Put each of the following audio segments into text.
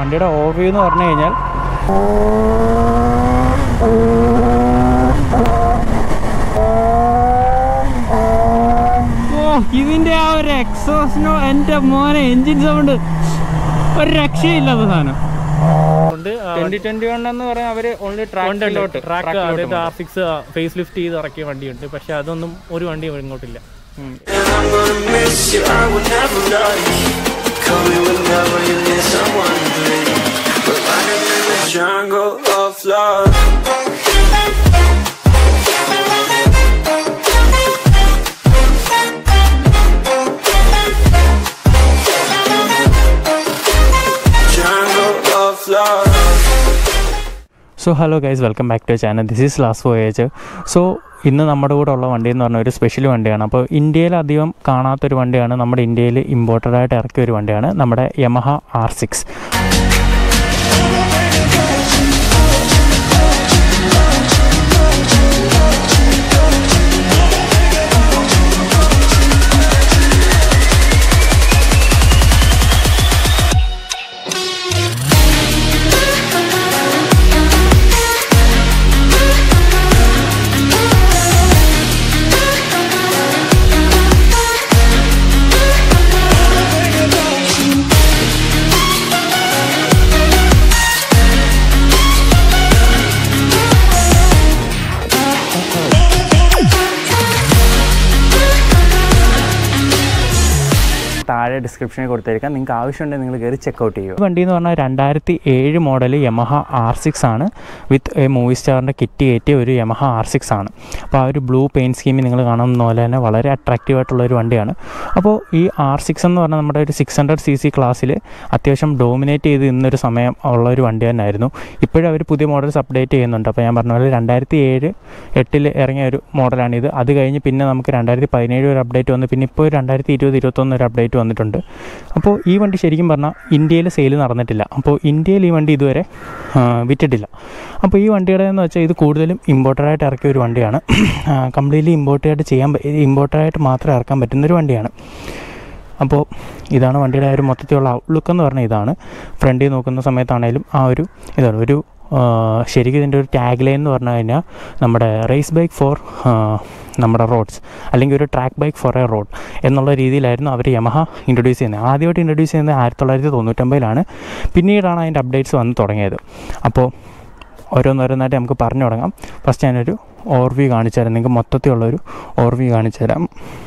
വണ്ടിയുടെ ഓവർവ്യൂ എന്ന് പറഞ്ഞു കഴിഞ്ഞാൽ ഓ ഇതിൻ്റെ ആ ഒരു എക്സോസിനോ എൻ്റെ മോനെ എൻജിൻ സൗണ്ട് ഒരു രക്ഷയില്ലാത്ത സാധനം കൊണ്ട് ട്വന്റി ട്വന്റി വൺ എന്ന് പറയാൻ അവര് ഓൺലി ട്രാക്കിലോട്ട് ട്രാക്ക് അതായത് ആർ സിക്സ് ഫേസ് ലിഫ്റ്റ് ചെയ്ത് ഇറക്കിയ വണ്ടിയുണ്ട് പക്ഷെ അതൊന്നും ഒരു വണ്ടിയും ഇങ്ങോട്ടില്ല And I'm gonna miss you, I will never love you. Call me whenever you need someone to bleed. We're running in the jungle of love. Jungle of love. So hello guys welcome back to channel this is last voyage so ഇന്ന് നമ്മുടെ കൂടെ ഉള്ള വണ്ടി എന്ന് പറഞ്ഞ ഒരു special വണ്ടിയാണ് അപ്പോൾ ഇന്ത്യയിൽ അധികം കാണാത്തൊരു വണ്ടിയാണ് നമ്മുടെ ഇന്ത്യയിൽ ഇമ്പോർട്ടഡ് ആയിട്ട് ഇറക്കിയ ഒരു വണ്ടിയാണ് നമ്മുടെ യമഹ ആർ സിക്സ് താഴെ ഡിസ്ക്രിപ്ഷനിൽ കൊടുത്തിരിക്കാം നിങ്ങൾക്ക് ആവശ്യമുണ്ടെങ്കിൽ നിങ്ങൾ കയറി ചെക്കൗട്ട് ചെയ്യും വണ്ടി എന്ന് പറഞ്ഞാൽ രണ്ടായിരത്തി ഏഴ് മോഡൽ യമഹ ആർ സിക്സ് ആണ് വിത്ത് എ മൂവി സ്റ്റാറിൻ്റെ കിറ്റ് കയറ്റിയ ഒരു യമഹ ആർ സിക്സ് ആണ് അപ്പോൾ ആ ഒരു ബ്ലൂ പെയിൻറ്റ് സ്കീമിൽ നിങ്ങൾ കാണുന്ന പോലെ തന്നെ വളരെ അട്രാക്റ്റീവ് ആയിട്ടുള്ള ഒരു വണ്ടിയാണ് അപ്പോൾ ഈ ആർ സിക്സ് എന്ന് പറഞ്ഞാൽ നമ്മുടെ ഒരു സിക്സ് ഹൺഡ്രഡ് സി സി ക്ലാസ്സിൽ അത്യാവശ്യം ഡോമിനേറ്റ് ചെയ്ത് ഇന്നൊരു സമയം ഉള്ള ഒരു വണ്ടി തന്നെയായിരുന്നു ഇപ്പോഴും അവർ പുതിയ മോഡൽസ് അപ്ഡേറ്റ് ചെയ്യുന്നുണ്ട് അപ്പോൾ ഞാൻ പറഞ്ഞ പോലെ രണ്ടായിരത്തി ഏഴ് എട്ടിൽ ഇറങ്ങിയ ഒരു മോഡലാണിത് അത് കഴിഞ്ഞ് പിന്നെ നമുക്ക് രണ്ടായിരത്തി പതിനേഴ് ഒരു അപ്ഡേറ്റ് വന്നു പിന്നെ ഇപ്പോൾ രണ്ടായിരത്തി ഇരുപത് ഇരുപത്തൊന്ന് ഒരു അപ്ഡേറ്റ് വന്നിട്ടുണ്ട് അപ്പോൾ ഈ വണ്ടി ശരിക്കും പറഞ്ഞാൽ ഇന്ത്യയിൽ സെയിൽ നടന്നിട്ടില്ല അപ്പോൾ ഇന്ത്യയിൽ ഈ വണ്ടി ഇതുവരെ ആ, വിറ്റിട്ടില്ല അപ്പോൾ ഈ വണ്ടിയുടെ എന്ന് വെച്ചാൽ ഇത് കൂടുതലും ഇമ്പോർട്ടഡായിട്ട് ഇറക്കിയ ഒരു വണ്ടിയാണ് കംപ്ലീറ്റ്ലി ഇമ്പോർട്ടഡായിട്ട് ചെയ്യാൻ ഇമ്പോർട്ടഡായിട്ട് മാത്രം ഇറക്കാൻ പറ്റുന്നൊരു വണ്ടിയാണ് അപ്പോൾ ഇതാണ് വണ്ടിയുടെ ആ ഒരു മൊത്തത്തിലുള്ള ഔട്ട്ലുക്ക് എന്ന് പറഞ്ഞാൽ ഇതാണ് ഫ്രണ്ടിൽ നോക്കുന്ന സമയത്താണേലും ആ ഒരു ഇതാണ് ഒരു ആ, ശരിക്കും ഇതിൻ്റെ ഒരു ടാഗ് ലൈൻ എന്ന് പറഞ്ഞു കഴിഞ്ഞാൽ നമ്മുടെ റേസ് ബൈക്ക് ഫോർ നമ്മുടെ റോഡ്സ് അല്ലെങ്കിൽ ഒരു track bike for a road എന്നുള്ള രീതിയിലായിരുന്നു അവർ യമഹ ഇൻട്രൊഡ്യൂസ് ചെയ്യുന്നത് ആദ്യമായിട്ട് ഇൻട്രൊഡ്യൂസ് ചെയ്യുന്നത് ആയിരത്തി തൊള്ളായിരത്തി തൊണ്ണൂറ്റൊമ്പതിലാണ് പിന്നീടാണ് അതിൻ്റെ അപ്ഡേറ്റ്സ് വന്ന് തുടങ്ങിയത് അപ്പോൾ ഓരോന്നോരോന്നായിട്ട് നമുക്ക് പറഞ്ഞു തുടങ്ങാം ഫസ്റ്റ് ഞാനൊരു ഓർവ്യൂ കാണിച്ചു തരാം നിങ്ങൾക്ക് മൊത്തത്തിലുള്ളൊരു ഓർവ്യൂ കാണിച്ചു തരാം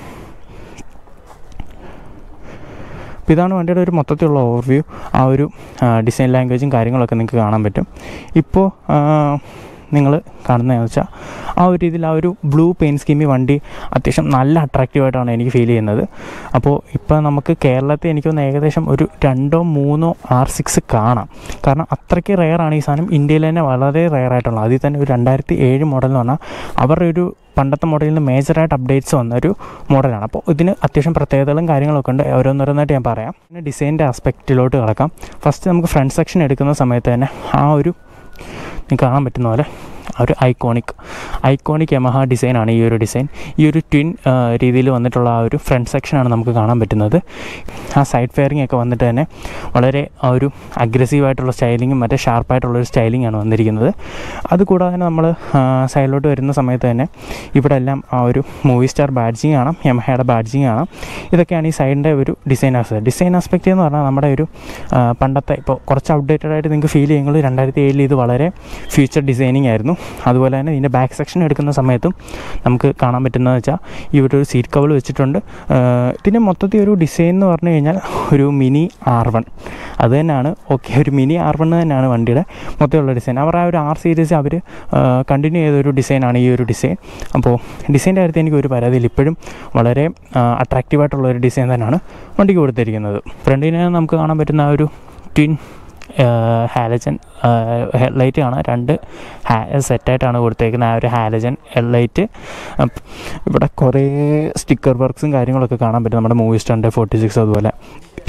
അപ്പോൾ ഇതാണ് വണ്ടിയുടെ ഒരു മൊത്തത്തിലുള്ള ഓവർവ്യൂ ആ ഒരു ഡിസൈൻ ലാംഗ്വേജും കാര്യങ്ങളൊക്കെ നിങ്ങൾക്ക് കാണാൻ പറ്റും ഇപ്പോൾ നിങ്ങൾ കാണുന്നതെന്ന് വെച്ചാൽ ആ ഒരു രീതിയിൽ ആ ഒരു ബ്ലൂ പെയിൻ സ്കീമി വണ്ടി അത്യാവശ്യം നല്ല അട്രാക്റ്റീവായിട്ടാണ് എനിക്ക് ഫീൽ ചെയ്യുന്നത് അപ്പോൾ ഇപ്പോൾ നമുക്ക് കേരളത്തിൽ എനിക്കൊന്ന് ഏകദേശം ഒരു രണ്ടോ മൂന്നോ ആർ സിക്സ് കാണാം കാരണം അത്രയ്ക്ക് റെയറാണ് ഈ സാധനം ഇന്ത്യയിൽ തന്നെ വളരെ റെയറായിട്ടുള്ളത് അതിൽ തന്നെ ഒരു രണ്ടായിരത്തി ഏഴ് മോഡൽ എന്ന് പറഞ്ഞാൽ അവരുടെ ഒരു പണ്ടത്തെ മോഡലിൽ നിന്ന് മേജറായിട്ട് അപ്ഡേറ്റ്സ് വന്ന ഒരു മോഡലാണ് അപ്പോൾ ഇതിന് അത്യാവശ്യം പ്രത്യേകതകളും കാര്യങ്ങളൊക്കെ ഉണ്ട് ഓരോന്നോരോന്നായിട്ട് ഞാൻ പറയാം പിന്നെ ഡിസൈൻ്റെ ആസ്പെക്റ്റിലോട്ട് കിടക്കാം ഫസ്റ്റ് നമുക്ക് ഫ്രണ്ട് സെക്ഷൻ എടുക്കുന്ന സമയത്ത് തന്നെ ആ ഒരു നിങ്ങൾക്ക് കാണാൻ പറ്റുന്ന പോലെ ആ ഒരു ഐക്കോണിക് ഐക്കോണിക് യമഹ ഡിസൈനാണ് ഈ ഒരു ഡിസൈൻ ഈ ഒരു ട്വിൻ രീതിയിൽ വന്നിട്ടുള്ള ആ ഒരു ഫ്രണ്ട് സെക്ഷനാണ് നമുക്ക് കാണാൻ പറ്റുന്നത് ആ സൈഡ് ഫെയറിംഗ് ഒക്കെ വന്നിട്ട് തന്നെ വളരെ ആ ഒരു അഗ്രസീവായിട്ടുള്ള സ്റ്റൈലിങ്ങും മറ്റേ ഷാർപ്പായിട്ടുള്ളൊരു സ്റ്റൈലിംഗ് ആണ് വന്നിരിക്കുന്നത് അതുകൂടാതെ തന്നെ നമ്മൾ സൈഡിലോട്ട് വരുന്ന സമയത്ത് തന്നെ ഇവിടെ എല്ലാം ആ ഒരു മൂവി സ്റ്റാർ ബാഡ്ജിങ് കാണാം യമഹയുടെ ബാഡ്ജിങ് കാണാം ഇതൊക്കെയാണ് ഈ സൈഡിൻ്റെ ഒരു ഡിസൈൻ ആസ്പെക്ട് ഡിസൈൻ ആസ്പെക്റ്റ് എന്ന് പറഞ്ഞാൽ നമ്മുടെ ഒരു ആ, പണ്ടത്തെ ഇപ്പോൾ കുറച്ച് ഔട്ട്ഡേറ്റഡ് ആയിട്ട് നിങ്ങൾക്ക് ഫീൽ ചെയ്യുമ്പോൾ രണ്ടായിരത്തി ഏഴിൽ ഇത് വളരെ ഫ്യൂച്ചർ ഡിസൈനിങ് ആയിരുന്നു അതുപോലെ തന്നെ ഇതിൻ്റെ ബാക്ക് സെക്ഷൻ എടുക്കുന്ന സമയത്തും നമുക്ക് കാണാൻ പറ്റുന്നത് വെച്ചാൽ ഇവിടെ ഒരു സീറ്റ് കവൾ വെച്ചിട്ടുണ്ട് ആ, ഇതിൻ്റെ മൊത്തത്തിൽ ഒരു ഡിസൈൻ എന്ന് പറഞ്ഞു കഴിഞ്ഞാൽ ഒരു മിനി ആർ വൺ അത് തന്നെയാണ് ഓക്കെ ഒരു മിനി ആർ വൺ തന്നെയാണ് വണ്ടിയുടെ മൊത്തമുള്ള ഡിസൈൻ അവർ ആ ഒരു ആർ സീരീസ് അവർ കണ്ടിന്യൂ ചെയ്ത ഒരു ഡിസൈനാണ് ഈ ഒരു ഡിസൈൻ അപ്പോൾ ഡിസൈൻ്റെ കാര്യത്തിൽ എനിക്ക് ഒരു പരാതിയില്ല ഇപ്പോഴും വളരെ അട്രാക്റ്റീവായിട്ടുള്ള ഒരു ഡിസൈൻ തന്നെയാണ് വണ്ടിക്ക് കൊടുത്തിരിക്കുന്നത് ഫ്രണ്ടിന് നമുക്ക് കാണാൻ പറ്റുന്ന ആ ഒരു ട്വിൻ ഹാലജൻ ഹെഡ്ലൈറ്റ് കാണാം രണ്ട് ഹാ സെറ്റായിട്ടാണ് കൊടുത്തേക്കുന്നത് ആ ഒരു ഹാലജൻ ഹെഡ്ലൈറ്റ് ഇവിടെ കുറേ സ്റ്റിക്കർ വർക്ക്സും കാര്യങ്ങളൊക്കെ കാണാൻ പറ്റും നമ്മുടെ മൂവി സ്റ്റാറിൻ്റെ ഫോർട്ടി സിക്സ് അതുപോലെ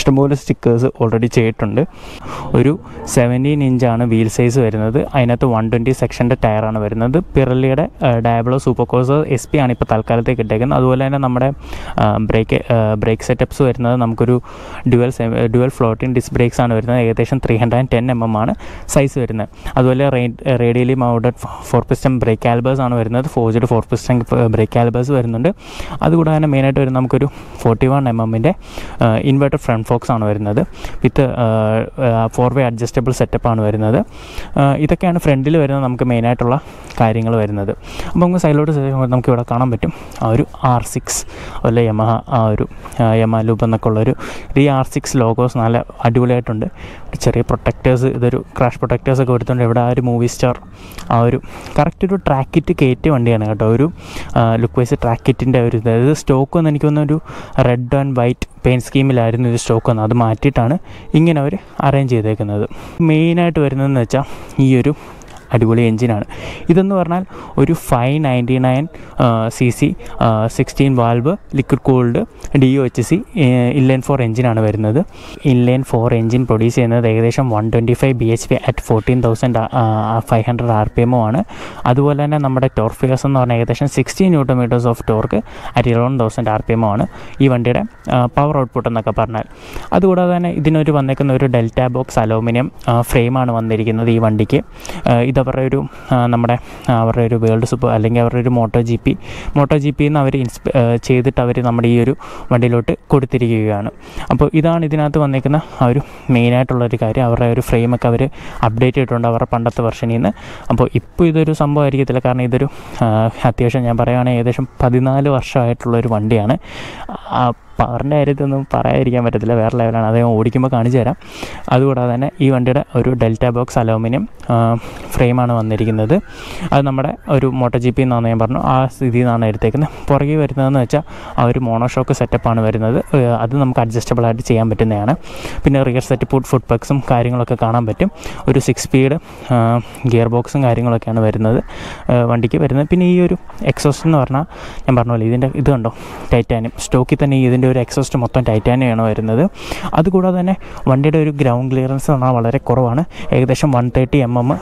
ഇഷ്ടംപോലെ സ്റ്റിക്കേഴ്സ് ഓൾറെഡി ചെയ്തിട്ടുണ്ട് ഒരു സെവൻറ്റീൻ ഇഞ്ചാണ് വീൽ സൈസ് വരുന്നത് അതിനകത്ത് വൺ ട്വൻറ്റി സെക്ഷൻ്റെ ടയറാണ് വരുന്നത് പിറലിയുടെ Diablo super Corsa S P ആണ് ഇപ്പോൾ തൽക്കാലത്തേക്ക് ഇട്ടേക്കുന്നത് അതുപോലെ തന്നെ നമ്മുടെ ബ്രേക്ക് ബ്രേക്ക് സെറ്റപ്സ് വരുന്നത് നമുക്കൊരു dual dual floating disc brakes ആണ് വരുന്നത് ഏകദേശം three hundred and ten M M ആണ് സൈസ് വരുന്നത് അതുപോലെ radially mounted four piston brake ആൽബേഴ്സ് ആണ് വരുന്നത് ഫോർജ്ഡ് ഫോർ പിസ്റ്റം ബ്രേക്ക് ആൽബേഴ്സ് വരുന്നുണ്ട് അതുകൂടാതെ തന്നെ മെയിനായിട്ട് വരുന്നത് നമുക്കൊരു ഫോർട്ടി വൺ എം എമ്മിൻ്റെ ഇൻവെർട്ടർ ഫ്രണ്ട് ഫോക്സ് ആണ് വരുന്നത് with four way adjustable setup ആണ് വരുന്നത് ആ, ഇതൊക്കെയാണ് ഫ്രണ്ടിൽ വരുന്നത് നമുക്ക് മെയിനായിട്ടുള്ള കാര്യങ്ങൾ വരുന്നത് അപ്പോൾ നമുക്ക് സൈഡിലോട്ട് ചെയ്യുമ്പോൾ നമുക്ക് ഇവിടെ കാണാൻ പറ്റും ആ ഒരു ആർ സിക്സ് അതുപോലെ യമഹ ആ ഒരു യമ ലൂബ് എന്നൊക്കെ ഉള്ളൊരു ഈ ആർ സിക്സ് ലോഗോസ് നല്ല അടിപൊളിയായിട്ടുണ്ട് ഒരു ചെറിയ പ്രൊട്ടക്റ്റേഴ്സ് ഇതൊരു ക്രാഷ് പ്രൊട്ടക്റ്റേഴ്സ് ഒക്കെ കൊടുത്തിട്ടുണ്ട് ഇവിടെ ആ ഒരു മൂവി സ്റ്റാർ ആ ഒരു കറക്റ്റ് ഒരു ട്രാക്കിറ്റ് കയറ്റിയ വണ്ടിയാണ് കേട്ടോ ഒരു ലുക്ക് വൈസ് ട്രാക്കിറ്റിൻ്റെ ഒരു ഇത് അതായത് സ്റ്റോക്ക് വന്ന് എനിക്ക് തോന്നുന്നു ഒരു റെഡ് ആൻഡ് വൈറ്റ് പെയിൻറ്റ് സ്കീമിലായിരുന്നു ഇത് സ്റ്റോക്ക് വന്നത് അത് മാറ്റിയിട്ടാണ് ഇങ്ങനെ അവർ അറേഞ്ച് ചെയ്തേക്കുന്നത് മെയിനായിട്ട് വരുന്നതെന്ന് വെച്ചാൽ ഈ ഒരു അടിപൊളി എഞ്ചിനാണ് ഇതെന്ന് പറഞ്ഞാൽ ഒരു five ninety nine C C sixteen valve liquid cooled D O H C inline four എഞ്ചിനാണ് വരുന്നത് ഇൻലൈൻ ഫോർ എഞ്ചിൻ പ്രൊഡ്യൂസ് ചെയ്യുന്നത് ഏകദേശം one twenty five B H P at fourteen thousand five hundred R P എമ്മോ ആണ് അതുപോലെ തന്നെ നമ്മുടെ torque figures എന്ന് പറഞ്ഞാൽ ഏകദേശം sixteen newton metres of torque at eleven thousand R P എമ്മോ ആണ് ഈ വണ്ടിയുടെ പവർ ഔട്ട്പുട്ട് എന്നൊക്കെ പറഞ്ഞാൽ അതുകൂടാതെ തന്നെ ഇതിനൊരു വന്നേക്കുന്ന ഒരു ഡെൽറ്റ ബോക്സ് അലൂമിനിയം ഫ്രെയിമാണ് വന്നിരിക്കുന്നത് ഈ വണ്ടിക്ക് ആ, ഇതവരുടെ ഒരു ആ, നമ്മുടെ ആ, അവരുടെ ഒരു വേൾഡ് സൂപ്പർ അല്ലെങ്കിൽ അവരുടെ ഒരു Moto G P Moto G പിന്ന് അവർ ഇൻസ്പ ആ, ചെയ്തിട്ട് അവർ നമ്മുടെ ഈ ഒരു വണ്ടിയിലോട്ട് കൊടുത്തിരിക്കുകയാണ് അപ്പോൾ ഇതാണ് ഇതിനകത്ത് വന്നേക്കുന്ന ആ ഒരു മെയിനായിട്ടുള്ളൊരു കാര്യം അവരുടെ ഒരു ഫ്രെയിമൊക്കെ അവർ അപ്ഡേറ്റ് ചെയ്തിട്ടുണ്ട് അവരുടെ പണ്ടത്തെ വെർഷനിൽ നിന്ന് അപ്പോൾ ഇപ്പോൾ ഇതൊരു സംഭവമായിരിക്കത്തില്ല കാരണം ഇതൊരു ആ, അത്യാവശ്യം ഞാൻ പറയുകയാണെങ്കിൽ ഏകദേശം പതിനാല് വർഷമായിട്ടുള്ളൊരു വണ്ടിയാണ് ആ, പവറിൻ്റെ കാര്യത്തൊന്നും പറയാതിരിക്കാൻ പറ്റത്തില്ല വേറെ ലെവലാണ് അദ്ദേഹം ഓടിക്കുമ്പോൾ കാണിച്ചു തരാം അതുകൂടാതെ തന്നെ ഈ വണ്ടിയുടെ ഒരു ഡെൽറ്റ ബോക്സ് അലൂമിനിയം ഫ്രെയിമാണ് വന്നിരിക്കുന്നത് അത് നമ്മുടെ ഒരു മോട്ടോ ജി പി എന്നാണ് ഞാൻ പറഞ്ഞു ആ സ്ഥിതിയിൽ നിന്നാണ് എടുത്തേക്കുന്നത് പുറകെ വരുന്നതെന്ന് വെച്ചാൽ ആ ഒരു മോണോഷോക്ക് സെറ്റപ്പാണ് വരുന്നത് ഏഹ് അത് നമുക്ക് അഡ്ജസ്റ്റബിൾ ആയിട്ട് ചെയ്യാൻ പറ്റുന്നതാണ് പിന്നെ റിയർ സെറ്റ് ഫുഡ് ഫുഡ് പക്സും കാര്യങ്ങളൊക്കെ കാണാൻ പറ്റും ഒരു സിക്സ് സ്പീഡ് ഗിയർ ബോക്സും കാര്യങ്ങളൊക്കെയാണ് വരുന്നത് ഏഹ് വണ്ടിക്ക് വരുന്നത് പിന്നെ ഈ ഒരു എക്സോസ്റ്റ് എന്ന് പറഞ്ഞാൽ ഞാൻ പറഞ്ഞ പോലെ ഇതിൻ്റെ ഇത് കണ്ടോ ടൈറ്റാനിയം സ്റ്റോക്കിൽ തന്നെ ഇതിൻ്റെ ഒരു എക്സോസ്റ്റ് മൊത്തം ടൈറ്റാനിയാണ് വരുന്നത് അതുകൂടാതെ തന്നെ വണ്ടിയുടെ ഒരു ഗ്രൗണ്ട് ക്ലിയറൻസ് എന്ന് പറഞ്ഞാൽ വളരെ കുറവാണ് ഏകദേശം one thirty M M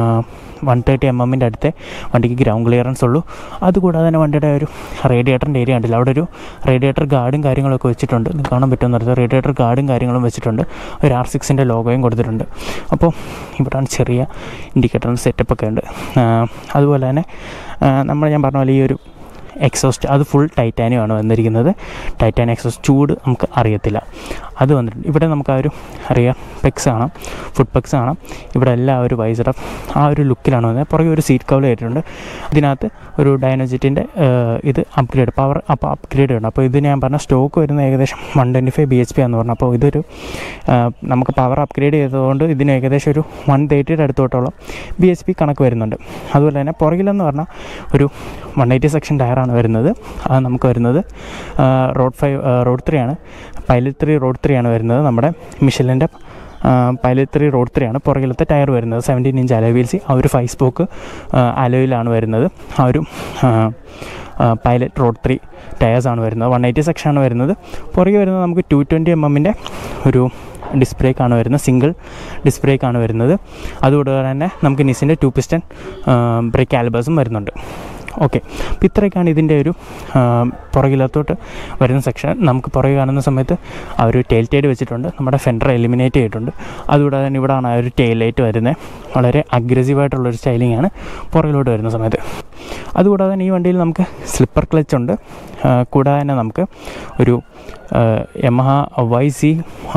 one thirty M എമ്മിൻ്റെ അടുത്തേ വണ്ടിക്ക് ഗ്രൗണ്ട് ക്ലിയറൻസ് ഉള്ളൂ അതുകൂടാതെ തന്നെ വണ്ടിയുടെ ഒരു റേഡിയേറ്ററിൻ്റെ ഏരിയ ഉണ്ടല്ലോ അവിടെ ഒരു റേഡിയേറ്റർ ഗാർഡും കാര്യങ്ങളൊക്കെ വെച്ചിട്ടുണ്ട് ഇത് കാണാൻ പറ്റുമെന്ന് റേഡിയേറ്റർ ഗാർഡും കാര്യങ്ങളും വെച്ചിട്ടുണ്ട് ഒരു ആർ സിക്സിൻ്റെ ലോഗോയും കൊടുത്തിട്ടുണ്ട് അപ്പോൾ ഇവിടെയാണ് ചെറിയ ഇൻഡിക്കേറ്ററിൻ്റെ സെറ്റപ്പൊക്കെ ഉണ്ട് ആ, അതുപോലെ തന്നെ ആ, നമ്മൾ ഞാൻ പറഞ്ഞ പോലെ ഈ ഒരു എക്സോസ്റ്റ് അത് ഫുൾ ടൈറ്റാനിയമാണ് വന്നിരിക്കുന്നത് ടൈറ്റാനിയം എക്സോസ്റ്റ് ചൂട് നമുക്ക് അറിയത്തില്ല അത് വന്നിട്ടുണ്ട് ഇവിടെ നമുക്ക് ആ ഒരു റിയർ പെക്സ് കാണാം ഫുഡ് പെക്സ് കാണാം ഇവിടെ എല്ലാം ആ ഒരു വൈസർ ആ ഒരു ലുക്കിലാണ് വന്നത് പുറകെ ഒരു സീറ്റ് കവർ ആയിട്ടുണ്ട് ഇതിനകത്ത് ഒരു ഡൈനോജിറ്റിൻ്റെ ഇത് അപ്ഗ്രേഡ് പവർ അപ്പോൾ അപ്ഗ്രേഡ് ഉണ്ട് അപ്പോൾ ഇത് ഞാൻ പറഞ്ഞ സ്റ്റോക്ക് വരുന്നത് ഏകദേശം one twenty five B H P എന്ന് പറഞ്ഞു അപ്പോൾ ഇതൊരു ആ, നമുക്ക് പവർ അപ്ഗ്രേഡ് ചെയ്തതുകൊണ്ട് ഇതിന് ഏകദേശം ഒരു വൺ തേർട്ടിയുടെ അടുത്തോട്ടോളം ബി എച്ച് പി കണക്ക് വരുന്നുണ്ട് അതുപോലെ തന്നെ പുറകിലെന്ന് പറഞ്ഞാൽ ഒരു വൺ എയ്റ്റി സെക്ഷൻ ടയറാണ് വരുന്നത് അത് നമുക്ക് വരുന്നത് റോഡ് ഫൈവ് റോഡ് ത്രീ ആണ് പൈലറ്റ് ത്രീ റോഡ് ത്രീ ആണ് വരുന്നത് നമ്മുടെ മിഷലിൻ്റെ പൈലറ്റ് ത്രീ റോഡ് ത്രീ ആണ് പുറകിലത്തെ ടയർ വരുന്നത് സെവൻറ്റീൻ ഇഞ്ച് അലോയ് വീൽസി ആ ഒരു ഫൈവ് സ്പോക്ക് അലോയിലാണ് വരുന്നത് ആ ഒരു പൈലറ്റ് റോഡ് ത്രീ ടയേഴ്സാണ് വരുന്നത് വൺ എയ്റ്റി സെക്ഷനാണ് വരുന്നത് പുറകെ വരുന്നത് നമുക്ക് ടു ട്വൻറ്റി എം എമ്മിൻ്റെ ഒരു ഡിസ്ക് ബ്രേക്കാണ് വരുന്നത് സിംഗിൾ ഡിസ്ക് ബ്രേക്കാണ് വരുന്നത് അതുകൂടാതെ തന്നെ നമുക്ക് നിസിൻ്റെ ടു പിസ്റ്റൺ ബ്രേക്ക് ആൽബേഴ്സും വരുന്നുണ്ട് ഓക്കെ അപ്പോൾ ഇത്രയൊക്കെയാണ് ഇതിൻ്റെ ഒരു ആ, പുറകിലത്തോട്ട് വരുന്ന സെക്ഷൻ നമുക്ക് പുറകെ കാണുന്ന സമയത്ത് ആ ഒരു ടെയിൽ ടൈഡ് വെച്ചിട്ടുണ്ട് നമ്മുടെ ഫെൻഡർ എലിമിനേറ്റ് ചെയ്തിട്ടുണ്ട് അതുകൂടാതെ തന്നെ ഇവിടെയാണ് ആ ഒരു ടെയിൽ ലൈറ്റ് വരുന്നത് വളരെ അഗ്രസീവായിട്ടുള്ളൊരു സ്റ്റൈലിംഗ് ആണ് പുറകിലോട്ട് വരുന്ന സമയത്ത് അതുകൂടാതെ തന്നെ ഈ വണ്ടിയിൽ നമുക്ക് സ്ലിപ്പർ ക്ലച്ച് ഉണ്ട് ആ, കൂടാതെ തന്നെ നമുക്ക് ഒരു Yamaha Y C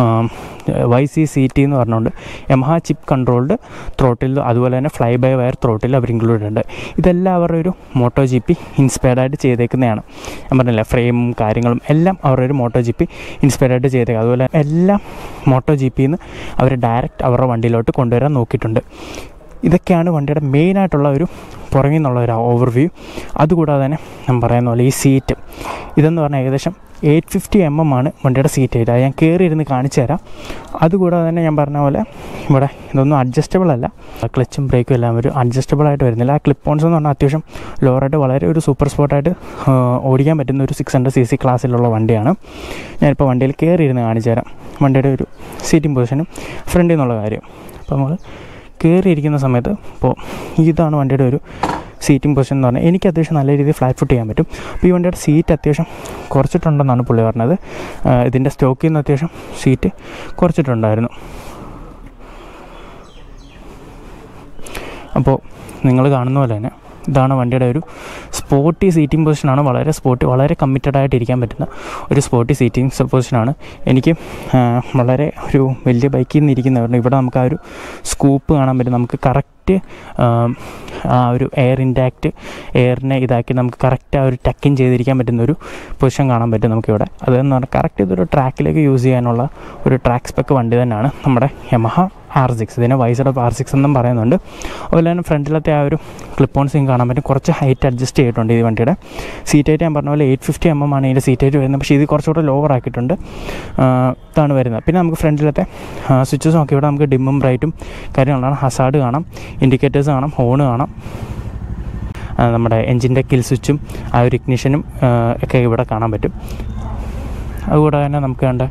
Y C C T എന്ന് പറഞ്ഞുകൊണ്ട് യമഹ ചിപ്പ് കൺട്രോൾഡ് ത്രോട്ടിൽ അതുപോലെ തന്നെ ഫ്ലൈ ബൈ വയർ ത്രോട്ടിൽ അവർ ഇൻക്ലൂഡ് ഉണ്ട് ഇതെല്ലാം അവരുടെ ഒരു മോട്ടോ ജി പി ഇൻസ്പയർഡ് ആയിട്ട് ചെയ്തേക്കുന്നതാണ് ഞാൻ പറഞ്ഞില്ല ഫ്രെയിമും കാര്യങ്ങളും എല്ലാം അവരുടെ ഒരു മോട്ടോ ജി പി ഇൻസ്പയർഡ് ആയിട്ട് ചെയ്തേക്കുക അതുപോലെ എല്ലാം മോട്ടോ ജി പിന്ന് അവർ ഡയറക്റ്റ് അവരുടെ വണ്ടിയിലോട്ട് കൊണ്ടുവരാൻ നോക്കിയിട്ടുണ്ട് ഇതൊക്കെയാണ് വണ്ടിയുടെ മെയിനായിട്ടുള്ള ഒരു പുറകിൽ നിന്നുള്ള ഒരു ഓവർവ്യൂ അതുകൂടാതെ തന്നെ ഞാൻ പറയുന്ന പോലെ ഈ സീറ്റ് ഇതെന്ന് പറഞ്ഞാൽ ഏകദേശം എയ്റ്റ് ഫിഫ്റ്റി എം എം ആണ് വണ്ടിയുടെ സീറ്റ് ആയിട്ട് അത് ഞാൻ കയറി ഇരുന്ന് കാണിച്ചു തരാം അതുകൂടാതെ തന്നെ ഞാൻ പറഞ്ഞ പോലെ ഇവിടെ ഇതൊന്നും അഡ്ജസ്റ്റബിൾ അല്ല ക്ലച്ചും ബ്രേക്കും എല്ലാം ഒരു അഡ്ജസ്റ്റബിൾ ആയിട്ട് വരുന്നില്ല ആ ക്ലിപ്പ് ഓൺസ് എന്ന് പറഞ്ഞാൽ അത്യാവശ്യം ലോറായിട്ട് വളരെ ഒരു സൂപ്പർ സ്പോട്ടായിട്ട് ഓടിക്കാൻ പറ്റുന്ന ഒരു സിക്സ് ഹൺഡ്രഡ് സി സി ക്ലാസ്സിലുള്ള വണ്ടിയാണ് ഞാനിപ്പോൾ വണ്ടിയിൽ കയറി ഇരുന്ന് കാണിച്ചു തരാം വണ്ടിയുടെ ഒരു സീറ്റിംഗ് പൊസിഷനും ഫ്രണ്ടിൽ നിന്നുള്ള കാര്യം അപ്പോൾ നമ്മൾ കയറിയിരിക്കുന്ന സമയത്ത് ഇപ്പോൾ ഇതാണ് വണ്ടിയുടെ ഒരു സീറ്റിംഗ് പൊസിഷൻ എന്ന് പറഞ്ഞാൽ എനിക്ക് അത്യാവശ്യം നല്ല രീതിയിൽ ഫ്ലാറ്റ് ഫുട്ട് ചെയ്യാൻ പറ്റും അപ്പോൾ ഈ വണ്ടിയുടെ സീറ്റ് അത്യാവശ്യം കുറച്ചിട്ടുണ്ടെന്നാണ് പുള്ളി പറഞ്ഞത് ആ, ഇതിൻ്റെ സ്റ്റോക്കിൽ നിന്ന് അത്യാവശ്യം സീറ്റ് കുറച്ചിട്ടുണ്ടായിരുന്നു അപ്പോൾ നിങ്ങൾ കാണുന്ന പോലെ തന്നെ ഇതാണ് വണ്ടിയുടെ ഒരു സ്പോർട്ടി സീറ്റിംഗ് പൊസിഷനാണ് വളരെ സ്പോർട്ടി വളരെ കമ്മിറ്റഡ് ആയിട്ട് ഇരിക്കാൻ പറ്റുന്ന ഒരു സ്പോർട്ടി സീറ്റിംഗ് പൊസിഷനാണ് എനിക്ക് ആ, വളരെ ഒരു വലിയ ബൈക്കിൽ നിന്ന് ഇരിക്കുന്നവരുണ്ട് ഇവിടെ നമുക്ക് ആ ഒരു സ്കൂപ്പ് കാണാൻ പറ്റും നമുക്ക് കറക്റ്റ് ആ ഒരു എയർ ഇൻടാക്റ്റ് എയറിനെ ഇതാക്കി നമുക്ക് കറക്റ്റ് ആ ഒരു ടക്കിൻ ചെയ്തിരിക്കാൻ പറ്റുന്ന ഒരു പൊസിഷൻ കാണാൻ പറ്റും നമുക്കിവിടെ അതെന്ന് പറഞ്ഞാൽ കറക്റ്റ് ഇതൊരു ട്രാക്കിലേക്ക് യൂസ് ചെയ്യാനുള്ള ഒരു ട്രാക്ക് സ്പെക്ക് വണ്ടി തന്നെയാണ് നമ്മുടെ യമഹ ആർ സിക്സ് ഇതിനെ വൈസഡ് ഓഫ് ആർ സിക്സ് എന്നും പറയുന്നുണ്ട് അതുപോലെ തന്നെ ഫ്രണ്ടിലത്തെ ആ ഒരു ക്ലിപ്പ് ഓൺ സിങ് കാണാൻ പറ്റും കുറച്ച് ഹൈറ്റ് അഡ്ജസ്റ്റ് ചെയ്തിട്ടുണ്ട് ഈ വണ്ടിയുടെ സീറ്റ് ഹൈറ്റ് ഞാൻ പറഞ്ഞ പോലെ എയ്റ്റ് ഫിഫ്റ്റി എം എം ആണ് ഇതിൻ്റെ സീറ്റ് ഹൈറ്റ് വരുന്നത് പക്ഷേ ഇത് കുറച്ചുകൂടെ ലോവർ ആക്കിയിട്ടുണ്ട് ആ, ഇതാണ് വരുന്നത് പിന്നെ നമുക്ക് ഫ്രണ്ടിലത്തെ സ്വിച്ചസ് നോക്കി ഇവിടെ നമുക്ക് ഡിമ്മും ബ്രൈറ്റും കാര്യങ്ങളാണ് ഹസാഡ് കാണാം ഇൻഡിക്കേറ്റേഴ്സ് കാണാം ഹോൺ കാണാം ആ, നമ്മുടെ എൻജിൻ്റെ കിൽ സ്വിച്ചും ആ ഒരു ഇഗ്നിഷനും ഒക്കെ ഇവിടെ കാണാൻ പറ്റും അതുകൂടാതെ തന്നെ നമുക്ക് വേണ്ട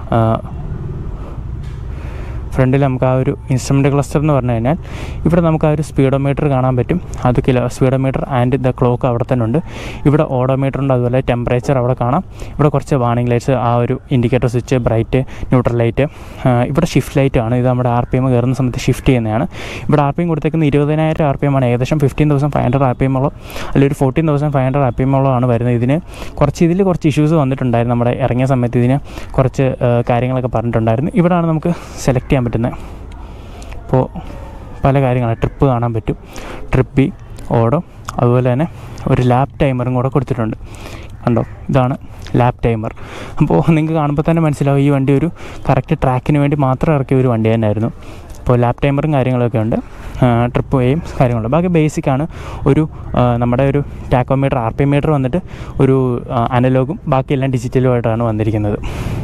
ഫ്രണ്ടിൽ നമുക്ക് ആ ഒരു ഇൻസ്ട്രുമെൻ്റ് ക്ലസ്റ്റർ എന്ന് പറഞ്ഞു കഴിഞ്ഞാൽ ഇവിടെ നമുക്ക് ആ ഒരു സ്പീഡോമീറ്റർ കാണാൻ പറ്റും അത് kilo speedometer and the clock അവിടെ തന്നെ ഉണ്ട് ഇവിടെ ഓഡോമീറ്റർ ഉണ്ട് അതുപോലെ ടെമ്പറേച്ചർ അവിടെ കാണാം ഇവിടെ കുറച്ച് വാണിംഗ് ലൈറ്റ്സ് ആ ഒരു indicator switch bright neutral light ഇവിടെ ഷിഫ്റ്റ് ലൈറ്റ് ആണ് ഇത് നമ്മുടെ ആർ പി എം കയറുന്ന സമയത്ത് ഷിഫ്റ്റ് ചെയ്യുന്നതാണ് ഇവിടെ ആർ പി എം കൊടുത്തേക്കുന്ന ഇരുപതിനായിരം ആർ പി എം ആണ് ഏകദേശം fifteen thousand five hundred R P M ഉള്ള അല്ലെങ്കിൽ ഒരു fourteen thousand five hundred R P M ഉള്ളതാണ് വരുന്നത് ഇതിന് കുറച്ച് ഇതിൽ കുറച്ച് ഇഷ്യൂസ് വന്നിട്ടുണ്ടായിരുന്നു നമ്മുടെ ഇറങ്ങിയ സമയത്ത് ഇതിന് കുറച്ച് ആ, കാര്യങ്ങളൊക്കെ പറഞ്ഞിട്ടുണ്ടായിരുന്നു ഇവിടെയാണ് നമുക്ക് സെലക്ട് ചെയ്യാൻ പറ്റുന്നത് ഇപ്പോൾ പല കാര്യങ്ങളാണ് ട്രിപ്പ് കാണാൻ പറ്റും ട്രിപ്പ് ബി ഓടോ അതുപോലെ തന്നെ ഒരു ലാപ്പ് ടൈമറും കൂടെ കൊടുത്തിട്ടുണ്ട് കണ്ടോ ഇതാണ് ലാപ്പ് ടൈമർ അപ്പോൾ നിങ്ങൾക്ക് കാണുമ്പോൾ തന്നെ മനസ്സിലാവും ഈ വണ്ടി ഒരു കറക്റ്റ് ട്രാക്കിന് വേണ്ടി മാത്രം ഇറക്കിയ ഒരു വണ്ടി തന്നെയായിരുന്നു അപ്പോൾ ലാപ്പ് ടൈമറും കാര്യങ്ങളൊക്കെ ഉണ്ട് ട്രിപ്പ് വേയും കാര്യങ്ങളുണ്ട് ബാക്കി ബേസിക്കാണ് ഒരു ആ, നമ്മുടെ ഒരു ടാക്കോമീറ്റർ ആർ പി മീറ്റർ വന്നിട്ട് ഒരു അനലോഗും ബാക്കിയെല്ലാം ഡിജിറ്റലുമായിട്ടാണ് വന്നിരിക്കുന്നത്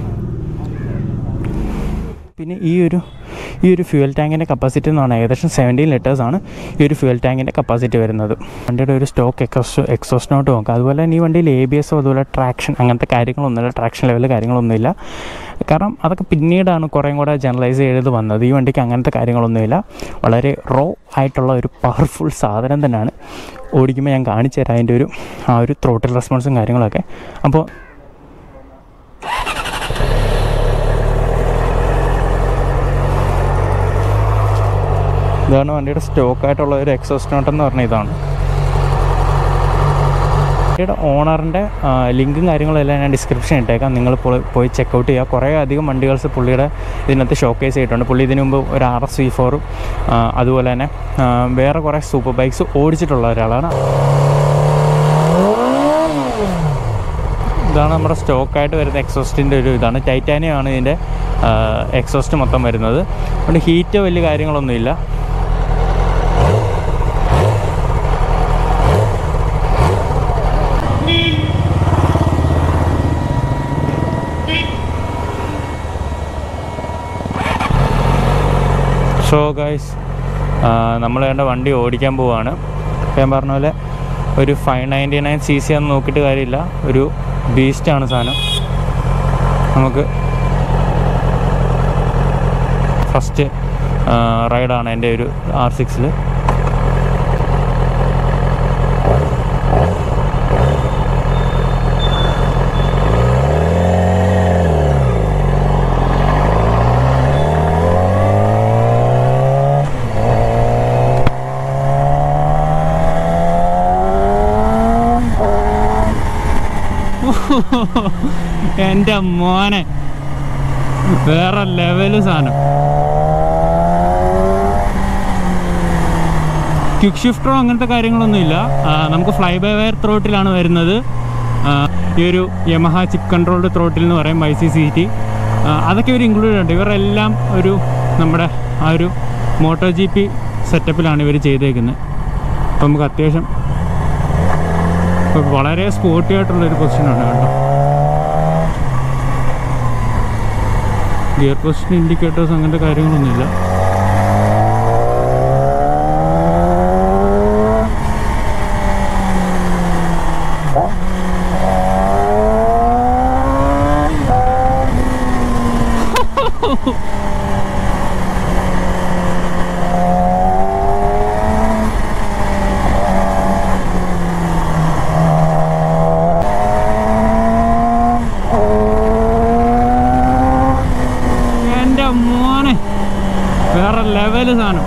പിന്നെ ഈ ഒരു ഈ ഒരു ഫ്യൂൽ ടാങ്കിൻ്റെ കപ്പാസിറ്റി എന്ന് പറഞ്ഞാൽ ഏകദേശം സെവൻറ്റീൻ ലിറ്റേഴ്സാണ് ഈ ഒരു ഫ്യൂൽ ടാങ്കിൻ്റെ കപ്പാസിറ്റി വരുന്നത് വണ്ടിയുടെ ഒരു സ്റ്റോക്ക് എക്സോസ് എക്സോസ്റ്റ് നോട്ട് നോക്കാം അതുപോലെ തന്നെ ഈ വണ്ടിയിൽ എ ബി എസോ അതുപോലെ ട്രാക്ഷൻ അങ്ങനത്തെ കാര്യങ്ങളൊന്നുമില്ല ട്രാക്ഷൻ ലെവൽ കാര്യങ്ങളൊന്നുമില്ല കാരണം അതൊക്കെ പിന്നീടാണ് കുറേയും കൂടെ ജനറലൈസ് ചെയ്ത് വന്നത് ഈ വണ്ടിക്ക് അങ്ങനത്തെ കാര്യങ്ങളൊന്നുമില്ല വളരെ റോ ആയിട്ടുള്ള ഒരു പവർഫുൾ സാധനം തന്നെയാണ് ഓടിക്കുമ്പോൾ ഞാൻ കാണിച്ചു തരാം അതിൻ്റെ ഒരു ആ ഒരു ത്രോട്ടിൽ റെസ്പോൺസും കാര്യങ്ങളൊക്കെ അപ്പോൾ ഇതാണ് വണ്ടിയുടെ സ്റ്റോക്കായിട്ടുള്ള ഒരു എക്സോസ്റ്റ് നോട്ട് എന്ന് പറഞ്ഞ ഇതാണ് വണ്ടിയുടെ ഓണറിൻ്റെ ലിങ്കും കാര്യങ്ങളും എല്ലാം ഞാൻ ഡിസ്ക്രിപ്ഷൻ ഇട്ടേക്കാം നിങ്ങൾ പോയി പോയി ചെക്കൗട്ട് ചെയ്യുക കുറേ അധികം വണ്ടികൾസ് പുള്ളിയുടെ ഇതിനകത്ത് ഷോക്കേസ് ചെയ്തിട്ടുണ്ട് പുള്ളി ഇതിനു മുമ്പ് ഒരു ആർ എസ് വി ഫോറും അതുപോലെ തന്നെ ആ, വേറെ കുറേ സൂപ്പർ ബൈക്സ് ഓടിച്ചിട്ടുള്ള ഒരാളാണ് ഇതാണ് നമ്മുടെ സ്റ്റോക്കായിട്ട് വരുന്ന എക്സോസ്റ്റിൻ്റെ ഒരു ഇതാണ് ടൈറ്റാനിയം ആണ് ഇതിൻ്റെ എക്സോസ്റ്റ് മൊത്തം വരുന്നത് അതുകൊണ്ട് ഹീറ്റ് വലിയ കാര്യങ്ങളൊന്നുമില്ല സോ ഗൈസ് നമ്മൾ വേണ്ട വണ്ടി ഓടിക്കാൻ പോവാണ് ഇപ്പം ഞാൻ പറഞ്ഞ പോലെ ഒരു five ninety nine C C ഒന്നും നോക്കിയിട്ട് കാര്യമില്ല ഒരു ബീസ്റ്റാണ് സാധനം നമുക്ക് ഫസ്റ്റ് റൈഡാണ് എൻ്റെ ഒരു ആർ സിക്സിൽ എൻ്റെ മോനെ വേറെ ലെവല് സാധനം ക്വിക്ക് ഷിഫ്റ്ററോ അങ്ങനത്തെ കാര്യങ്ങളൊന്നുമില്ല ആ, നമുക്ക് ഫ്ലൈ ബൈ വയർ ത്രോട്ടിലാണ് വരുന്നത് ആ, ഈ ഒരു യമഹ ചിപ്പ് കൺട്രോൾഡ് ത്രോട്ടിൽ എന്ന് പറയും ഐ സി സി ടി അതൊക്കെ ഇവർ ഇൻക്ലൂഡ് ഉണ്ട് ഇവരെല്ലാം ഒരു നമ്മുടെ ആ ഒരു മോട്ടോ ജി പി സെറ്റപ്പിലാണ് ഇവർ ചെയ്തേക്കുന്നത് അപ്പോൾ നമുക്ക് അത്യാവശ്യം ഇപ്പോൾ വളരെ സ്പോർട്ടി ആയിട്ടുള്ളൊരു പൊസിഷനാണ് കേട്ടോ ഗിയർ പൊസിഷൻ ഇൻഡിക്കേറ്റേഴ്സ് അങ്ങനത്തെ കാര്യങ്ങളൊന്നുമില്ല എൻ്റെ മോനെ വേറെ ലെവല് സാധനം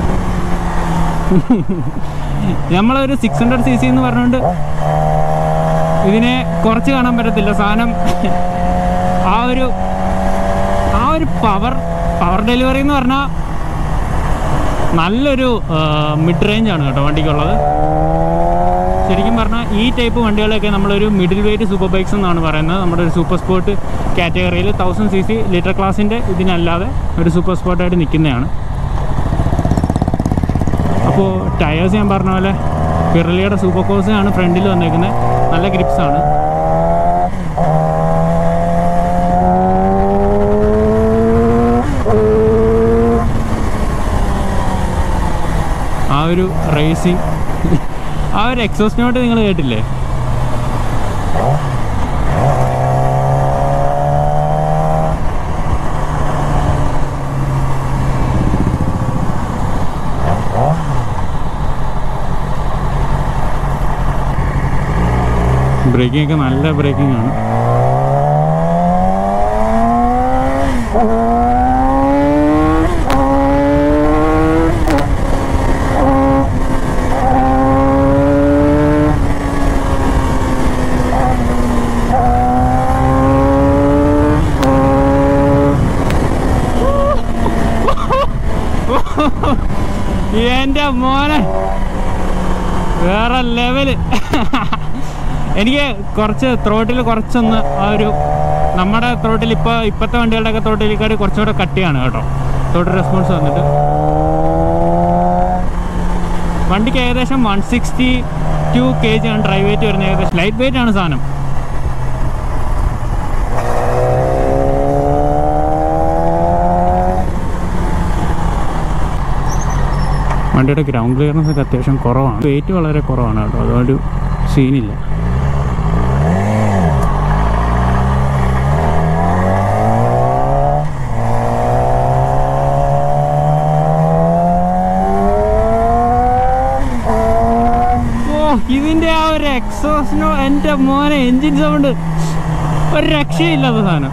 നമ്മളൊരു സിക്സ് ഹൺഡ്രഡ് സി സി എന്ന് പറഞ്ഞുകൊണ്ട് ഇതിനെ കുറച്ച് കാണാൻ പറ്റത്തില്ല സാധനം ആ ഒരു ആ ഒരു പവർ പവർ ഡെലിവറി എന്ന് പറഞ്ഞാൽ നല്ലൊരു മിഡ് റേഞ്ച് ആണ് കേട്ടോ വണ്ടിക്കുള്ളത് ശരിക്കും പറഞ്ഞാൽ ഈ ടൈപ്പ് വണ്ടികളൊക്കെ നമ്മളൊരു മിഡിൽ വെയിറ്റ് സൂപ്പർ ബൈക്സ് എന്നാണ് പറയുന്നത് നമ്മുടെ ഒരു സൂപ്പർ സ്പോർട്ട് കാറ്റഗറിയിൽ തൗസൻഡ് സി സി ലിറ്റർ ക്ലാസിൻ്റെ ഇതിനല്ലാതെ ഒരു സൂപ്പർ സ്പോർട്ടായിട്ട് നിൽക്കുന്നതാണ് അപ്പോൾ ടയേഴ്സ് ഞാൻ പറഞ്ഞ പോലെ പിറലിയുടെ സൂപ്പർ കോഴ്സ് ആണ് ഫ്രണ്ടിൽ വന്നേക്കുന്നത് നല്ല ഗ്രിപ്സ് ആണ് ആ ഒരു റേസിങ് ആ ഒരു എക്സോസ്റ്റ് നോട്ട് നിങ്ങൾ കേട്ടില്ലേ ബ്രേക്കിംഗ് ഒക്കെ നല്ല ബ്രേക്കിംഗ് ആണ് എൻ്റെ മോനെ വേറെ ലെവല് എനിക്ക് കുറച്ച് ത്രോട്ടിൽ കുറച്ചൊന്ന് ആ ഒരു നമ്മുടെ ത്രോട്ടിൽ ഇപ്പോൾ ഇപ്പോഴത്തെ വണ്ടികളുടെയൊക്കെ ത്രോട്ടിലേക്കാട് കുറച്ചുകൂടെ കട്ടിയാണ് കേട്ടോ ത്രോട്ടിൽ റെസ്പോൺസ് വന്നിട്ട് വണ്ടിക്ക് ഏകദേശം one sixty two K G ആണ് ഡ്രൈവ് വെയിറ്റ് വരുന്നത് ഏകദേശം ലൈറ്റ് വെയിറ്റ് ആണ് സാധനം വണ്ടിയുടെ ഗ്രൗണ്ട് ക്ലിയറൻസ് ഒക്കെ അത്യാവശ്യം കുറവാണ് വെയിറ്റ് വളരെ കുറവാണ് കേട്ടോ അതൊരു സീനില്ല ഓ ഇതിന്റെ ആ ഒരു എക്സോസിനോ എൻ്റെ മോനെ എൻജിൻ സൗണ്ട് ഒരു രക്ഷയില്ലാത്ത സാധനം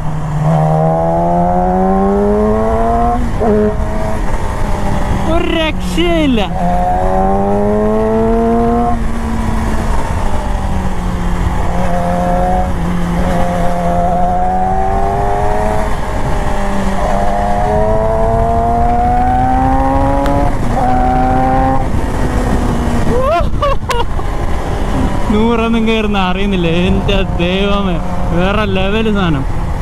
ഒരു രക്ഷയില്ല നൂറൊന്നും കയറുന്ന അറിയുന്നില്ല എൻ്റെ ദൈവമേ വേറെ ലെവല് സാധനം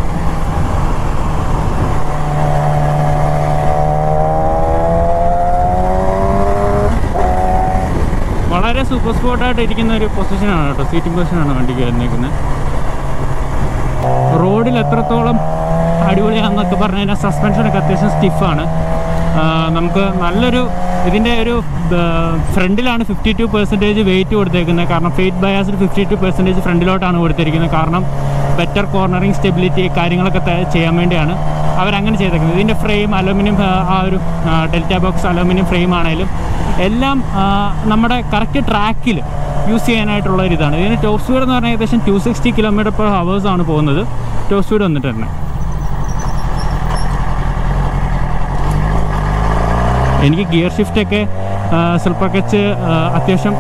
വളരെ സൂപ്പർ സ്പോട്ടായിട്ട് ഇരിക്കുന്ന ഒരു പൊസിഷനാണ് കേട്ടോ സീറ്റിംഗ് പൊസിഷനാണ് വണ്ടിക്ക് വന്നേക്കുന്നത് റോഡിൽ എത്രത്തോളം അടിപൊളിയാണെന്നൊക്കെ പറഞ്ഞു കഴിഞ്ഞാൽ സസ്പെൻഷനൊക്കെ അത്യാവശ്യം സ്റ്റിഫാണ് നമുക്ക് നല്ലൊരു ഇതിൻ്റെ ഒരു ഫ്രണ്ടിലാണ് ഫിഫ്റ്റി ടു പെർസെൻറ്റേജ് വെയിറ്റ് കൊടുത്തേക്കുന്നത് കാരണം ഫെയ്റ്റ് ബയാസിൽ ഫിഫ്റ്റി ടു പെർസെൻറ്റേജ് ഫ്രണ്ടിലോട്ടാണ് കൊടുത്തിരിക്കുന്നത് കാരണം ബെറ്റർ കോർണറിങ് സ്റ്റെബിലിറ്റി കാര്യങ്ങളൊക്കെ ത- ചെയ്യാൻ വേണ്ടിയാണ് അവരങ്ങനെ ചെയ്തേക്കുന്നത് ഇതിൻ്റെ ഫ്രെയിം അലുമിനിയം ആ ഒരു ഡെൽറ്റ ബോക്സ് അലുമിനിയം ഫ്രെയിം ആണെങ്കിലും എല്ലാം ആ, നമ്മുടെ കറക്റ്റ് ട്രാക്കിൽ യൂസ് ചെയ്യാനായിട്ടുള്ള ഒരു ഇതാണ് ഇതിന് ടോപ്പ് സ്പീഡ് എന്ന് പറഞ്ഞാൽ ഏകദേശം two sixty kilometre per hours ആണ് പോകുന്നത് ടോപ്പ് സ്പീഡ് വന്നിട്ട് തന്നെ എനിക്ക് ഗിയർ ഷിഫ്റ്റൊക്കെ സ്വല്പമൊക്കെ ചെ- ആ, അത്യാവശ്യം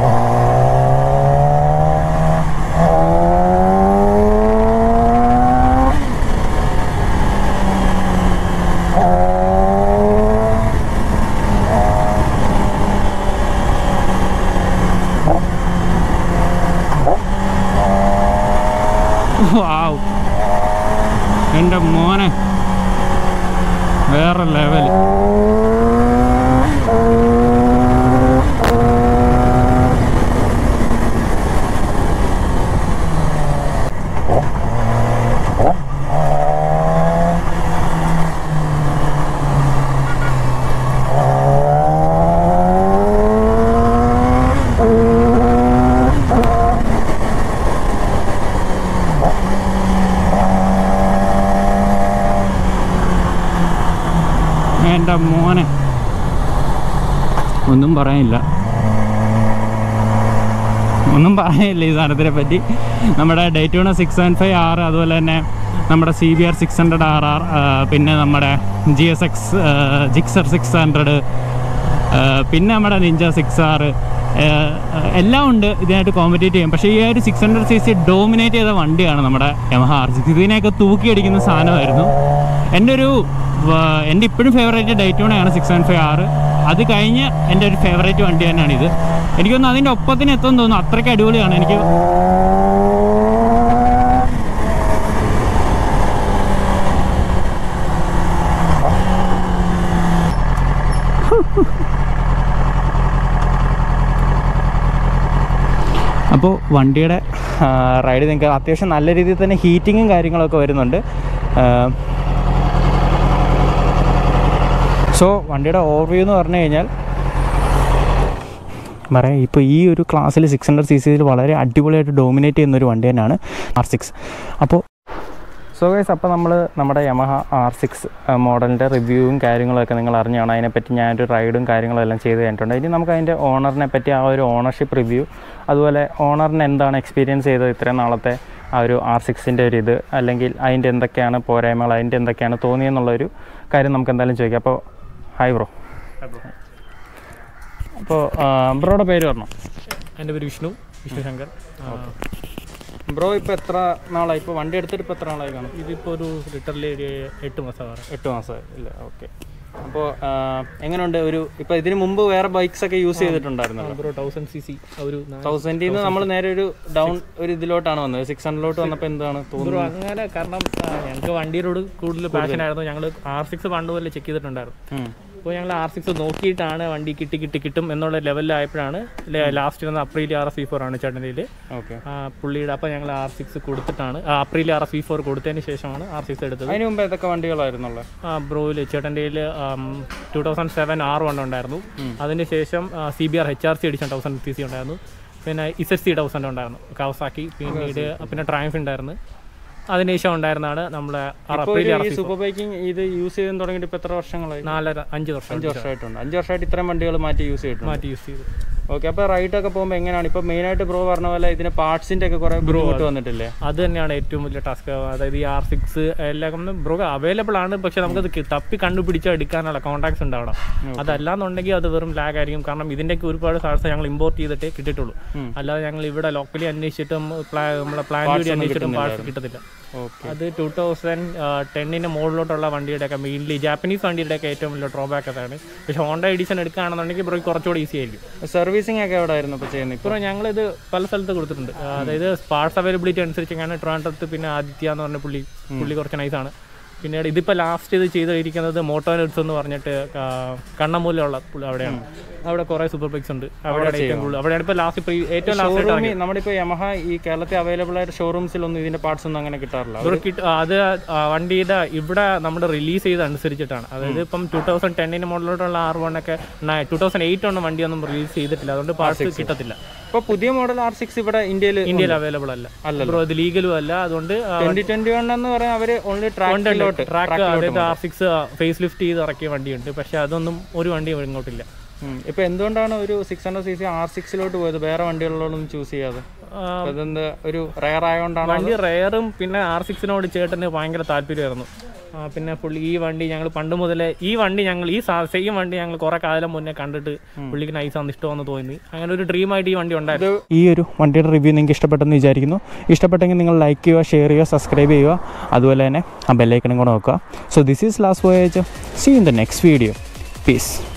വാവ് എൻ്റെ മോനെ വേറെ ലെവൽ എൻ്റെ മോനെ ഒന്നും പറയാനില്ല ഒന്നും പറയാനില്ല ഈ സാധനത്തിനെ പറ്റി നമ്മുടെ Daytona six seven five R അതുപോലെ തന്നെ നമ്മുടെ C B R six hundred R R പിന്നെ നമ്മുടെ G S X Gixxer six hundred പിന്നെ നമ്മുടെ നിഞ്ച സിക്സ് ആർ എല്ലാം ഉണ്ട് ഇതിനായിട്ട് കോമ്പറ്റേറ്റ് ചെയ്യും പക്ഷേ ഈ ഒരു six hundred C C dominate ചെയ്ത വണ്ടിയാണ് നമ്മുടെ യമഹ ആർ സിക്സ് ഇതിനെയൊക്കെ തൂക്കിയടിക്കുന്ന സാധനമായിരുന്നു എൻ്റെ ഒരു വ- എൻ്റെ ഇപ്പോഴും ഫേവറേറ്റ് ഡൈറ്റോണയാണ് സിക്സ് സെവൻ ഫൈവ് ആറ് അത് കഴിഞ്ഞ് എൻ്റെ ഒരു ഫേവറേറ്റ് വണ്ടി തന്നെയാണ് ഇത് എനിക്ക് തോന്നുന്നു അതിൻ്റെ ഒപ്പത്തിന് എത്തുമെന്ന് തോന്നുന്നു അത്രയ്ക്ക് അടിപൊളിയാണ് എനിക്ക് അപ്പോൾ വണ്ടിയുടെ റൈഡ് നിങ്ങൾക്ക് അത്യാവശ്യം നല്ല രീതിയിൽ തന്നെ ഹീറ്റിങ്ങും കാര്യങ്ങളൊക്കെ വരുന്നുണ്ട് സോ വണ്ടിയുടെ ഓവർവ്യൂ എന്ന് പറഞ്ഞു കഴിഞ്ഞാൽ പറയാം ഇപ്പോൾ ഈ ഒരു ക്ലാസ്സിൽ സിക്സ് ഹൺഡ്രഡ് സി സിയിൽ വളരെ അടിപൊളിയായിട്ട് ഡോമിനേറ്റ് ചെയ്യുന്ന ഒരു വണ്ടി തന്നെയാണ് ആർ സിക്സ് അപ്പോൾ സോ ഗൈസ് അപ്പോൾ നമ്മൾ നമ്മുടെ യമഹ ആർ സിക്സ് മോഡലിൻ്റെ റിവ്യൂവും കാര്യങ്ങളൊക്കെ നിങ്ങൾ അറിഞ്ഞാണ് അതിനെപ്പറ്റി ഞാനൊരു റൈഡും കാര്യങ്ങളും എല്ലാം ചെയ്ത് കഴിഞ്ഞിട്ടുണ്ട് ഇനി നമുക്ക് അതിൻ്റെ ഓണറിനെ പറ്റി ആ ഒരു ഓണർഷിപ്പ് റിവ്യൂ അതുപോലെ ഓണറിന് എന്താണ് എക്സ്പീരിയൻസ് ചെയ്തത് ഇത്രയും നാളത്തെ ആ ഒരു ആർ സിക്സിൻ്റെ ഒരു ഇത് അല്ലെങ്കിൽ അതിൻ്റെ എന്തൊക്കെയാണ് പോരായ്മകൾ അതിൻ്റെ എന്തൊക്കെയാണ് തോന്നിയെന്നുള്ളൊരു കാര്യം നമുക്ക് എന്തായാലും ചോദിക്കാം അപ്പോൾ ഹായ് ബ്രോ അപ്പോൾ ബ്രോയുടെ പേര് പറഞ്ഞു എൻ്റെ പേര് വിഷ്ണു വിഷ്ണു ശങ്കർ ആ, ബ്രോ ഇപ്പോൾ എത്ര നാളായി ഇപ്പോൾ വണ്ടി എടുത്തിട്ട് ഇപ്പോൾ എത്ര നാളായി കാണും ഇതിപ്പോൾ ഒരു ലിറ്ററിൽ ഒരു എട്ട് മാസമാണ് എട്ട് മാസമായി ഇല്ല ഓക്കെ അപ്പോൾ എങ്ങനെയുണ്ട് ഒരു ഇപ്പോൾ ഇതിന് മുമ്പ് വേറെ ബൈക്സ് ഒക്കെ യൂസ് ചെയ്തിട്ടുണ്ടായിരുന്നല്ലോ ബ്രോ തൗസൻഡ് സി സി ഒരു നാ- തൗസൻഡിൽ നിന്ന് നമ്മൾ നേരെ ഒരു ഡൗൺ ഒരു ഇതിലോട്ടാണ് വന്നത് സിക്സ് ഹൺഡ്രഡിലോട്ട് വന്നപ്പോൾ എന്താണ് ബ്രോ തോന്നുന്നത് അങ്ങനെ കാരണം ആ, ഞങ്ങൾക്ക് വണ്ടിയോട് കൂടുതൽ പാഷൻ ആയിരുന്നു ഞങ്ങൾ ആർ സിക്സ് പണ്ട് പോലെ ചെക്ക് ചെയ്തിട്ടുണ്ടായിരുന്നു ഉം. അപ്പോൾ ഞങ്ങൾ ആർ സിക്സ് നോക്കിയിട്ടാണ് വണ്ടി കിട്ടി കിട്ടി കിട്ടും എന്നുള്ള ലെവലിലായപ്പോഴാണ് ലാസ്റ്റ് വന്ന Aprilia R S V four ആണ് ചേട്ടൻ്റെ ഓക്കെ പുള്ളിയുടെ അപ്പോൾ ഞങ്ങൾ ആർ സിക്സ് കൊടുത്തിട്ടാണ് Aprilia R S V four കൊടുത്തതിന് ശേഷമാണ് ആർ സിക്സ് എടുത്തത് അതിന് മുമ്പ് ഏതൊക്കെ വണ്ടികളായിരുന്നുള്ളത് ആ ബ്രോയിൽ ചേട്ടൻ്റെ two thousand seven R one ഉണ്ടായിരുന്നു അതിന് ശേഷം C B R H R C edition thousand C C ഉണ്ടായിരുന്നു പിന്നെ ഇസഡ് സി തൗസൻഡ് ഉണ്ടായിരുന്നു കവസാക്കി പിന്നീട് പിന്നെ ട്രയംഫ് ഉണ്ടായിരുന്നു അതിനുശേഷം ഉണ്ടായിരുന്നതാണ് നമ്മളെ അപ്രീൽ ആർ ഈ സി സൂപ്പർ ബൈക്കിംഗ് ഇത് യൂസ് ചെയ്ത് തുടങ്ങിയിട്ട് ഇപ്പോൾ എത്ര വർഷങ്ങളായി നാലര അഞ്ച് വർഷം അഞ്ച് വർഷമായിട്ടുണ്ട് അഞ്ച് വർഷമായിട്ട് ഇത്രയും വണ്ടികൾ മാറ്റി യൂസ് ചെയ്തിട്ടുണ്ട് മാറ്റി യൂസ് ചെയ്തു ഓക്കെ അപ്പോൾ റൈഡൊക്കെ പോകുമ്പോൾ എങ്ങനെയാണ് ഇപ്പോൾ മെയിനായിട്ട് ബ്രോ പറഞ്ഞ പോലെ ഇതിന് പാർട്സിൻ്റെ ഒക്കെ കുറേ ബുദ്ധിമുട്ട് വന്നിട്ടില്ലേ അത് തന്നെയാണ് ഏറ്റവും വലിയ ടാസ്ക് അതായത് ഈ ആർ സിക്സ് എല്ലാം ബ്രോ അവൈലബിൾ ആണ് പക്ഷെ നമുക്കത് കി- തപ്പി കണ്ടുപിടിച്ച് എടുക്കാനുള്ള കോൺടാക്ട്സ് ഉണ്ടാവണം അതല്ലാന്നുണ്ടെങ്കിൽ അത് വെറും ലാഗ് ആയിരിക്കും കാരണം ഇതിൻ്റെയൊക്കെ ഒരുപാട് സാധനം ഞങ്ങൾ ഇമ്പോർട്ട് ചെയ്തിട്ടേ കിട്ടിയിട്ടുള്ളൂ അല്ലാതെ ഞങ്ങൾ ഇവിടെ ലോക്കലി അന്വേഷിച്ചിട്ടും പ്ലാ- നമ്മളെ പ്ലാൻ വഴി അന്വേഷിച്ചിട്ടും പാർട്സ് കിട്ടത്തില്ല ഓക്കെ അത് ടൂ തൗസൻഡ് ടെന്നിൻ്റെ മുകളിലോട്ടുള്ള വണ്ടിയുടെയൊക്കെ മെയിൻലി ജാപ്പനീസ് വണ്ടിയുടെയൊക്കെ ഏറ്റവും വലിയ ഡ്രോബാക്ക് അതാണ് പക്ഷേ ഹോണ്ട എഡിഷൻ എടുക്കുകയാണെന്നുണ്ടെങ്കിൽ ബ്രോ കുറച്ചുകൂടി ഈസി ആയിരിക്കും സർവീസിംഗ് ഒക്കെ എവിടെ ആയിരുന്നു ഇപ്പോൾ ചെയ്യുന്നത് ഇപ്പോൾ ഇപ്പോൾ ഞങ്ങളിത് പല സ്ഥലത്ത് കൊടുത്തിട്ടുണ്ട് അതായത് പാർട്സ് അവൈലബിലിറ്റി അനുസരിച്ച് ഞാൻ ട്രിവാൻഡ്രത്ത് പിന്നെ ആദിത്യ എന്ന് പറഞ്ഞ പുള്ളി പുള്ളി കുറച്ച് നൈസാണ് പിന്നീട് ഇതിപ്പോൾ ലാസ്റ്റ് ഇത് ചെയ്തിരിക്കുന്നത് മോട്ടോ നെറ്റ്സ് എന്ന് പറഞ്ഞിട്ട് ആ, കണ്ണമൂലുള്ള പുള്ളി അവിടെയാണ് അവിടെ കുറേ സൂപ്പർ ബൈക്സ് ഉണ്ട് അവിടെയാണ് ഏറ്റവും കൂടുതൽ അവിടെയാണ് ഇപ്പോൾ ലാസ്റ്റ് ഇപ്പോൾ ഏറ്റവും ലാസ്റ്റ് ആയിട്ട് ഷോറൂമിൽ നമ്മളിപ്പോൾ യമഹ ഈ കേരളത്തിൽ അവൈലബിൾ ആയിട്ട് ഷോറൂംസിലൊന്നും ഇതിന്റെ പാർട്സ് ഒന്നും അങ്ങനെ കിട്ടാറില്ല ഇവിടെ കിട്ട- അത് ആ വണ്ടിയുടെ ഇവിടെ നമ്മുടെ റിലീസ് ചെയ്ത് അനുസരിച്ചിട്ടാണ് അതായത് ഇപ്പം ടൂ തൗസൻഡ് ടെന്നിന് മോഡലോട്ടുള്ള ആർ വൺ ഒക്കെ ടൂ തൗസൻഡ് എയ്റ്റ് ഒന്നും വണ്ടിയൊന്നും റിലീസ് ചെയ്തിട്ടില്ല അതുകൊണ്ട് പാർട്സ് കിട്ടത്തില്ല ഇപ്പോൾ പുതിയ മോഡൽ ആർ സിക്സ് ഇവിടെ ഇന്ത്യയിൽ ഇന്ത്യയിൽ അവൈലബിൾ അല്ല ബ്രോ ഇത് ലീഗലും അല്ല അതുകൊണ്ട് ആ, ട്വന്റി ട്വന്റി വൺ എന്ന് പറയാൻ അവര് ഓൺലി ട്രാക്കിലോട്ട് ട്രാക്ക് അതായത് ആർ സിക്സ് ഫേസ് ലിഫ്റ്റ് ചെയ്ത് ഇറക്കിയ വണ്ടിയുണ്ട് പക്ഷെ അതൊന്നും ഒരു വണ്ടിയും ഇങ്ങോട്ടില്ല ഇപ്പൊ എന്തുകൊണ്ടാണ് ഒരു six hundred C C R സിക്സിലോട്ട് പോയത് വേറെ വണ്ടികളിലോടൊന്നും ചൂസ് ചെയ്യാതെ ആ, അപ്പൊ ഇതെന്ത് ഒരു റയർ ആയതുകൊണ്ടാണ് വണ്ടി റെയറും പിന്നെ ആർ സിക്സിനോട് ചേട്ടന് ഭയങ്കര താല്പര്യമായിരുന്നു ആ, പിന്നെ പുള്ളി ഈ വണ്ടി ഞങ്ങൾ പണ്ട് മുതലേ ഈ വണ്ടി ഞങ്ങൾ ഈ സെയിം വണ്ടി ഞങ്ങൾ കുറെ കാലം മുന്നേ കണ്ടിട്ട് പുള്ളിക്ക് നൈസാന്ന് ഇഷ്ടമെന്ന് തോന്നി അങ്ങനെ ഒരു ഡ്രീമായിട്ട് ഈ വണ്ടി ഉണ്ടായിരുന്നു ഈ ഒരു വണ്ടിയുടെ റിവ്യൂ നിങ്ങൾക്ക് ഇഷ്ടപ്പെട്ടെന്ന് വിചാരിക്കുന്നു ഇഷ്ടപ്പെട്ടെങ്കിൽ നിങ്ങൾ ലൈക്ക് ചെയ്യുക ഷെയർ ചെയ്യുക സബ്സ്ക്രൈബ് ചെയ്യുക അതുപോലെ തന്നെ ആ ബെല്ലൈക്കണും കൂടെ നോക്കുക so this is last voyage see in the next video piece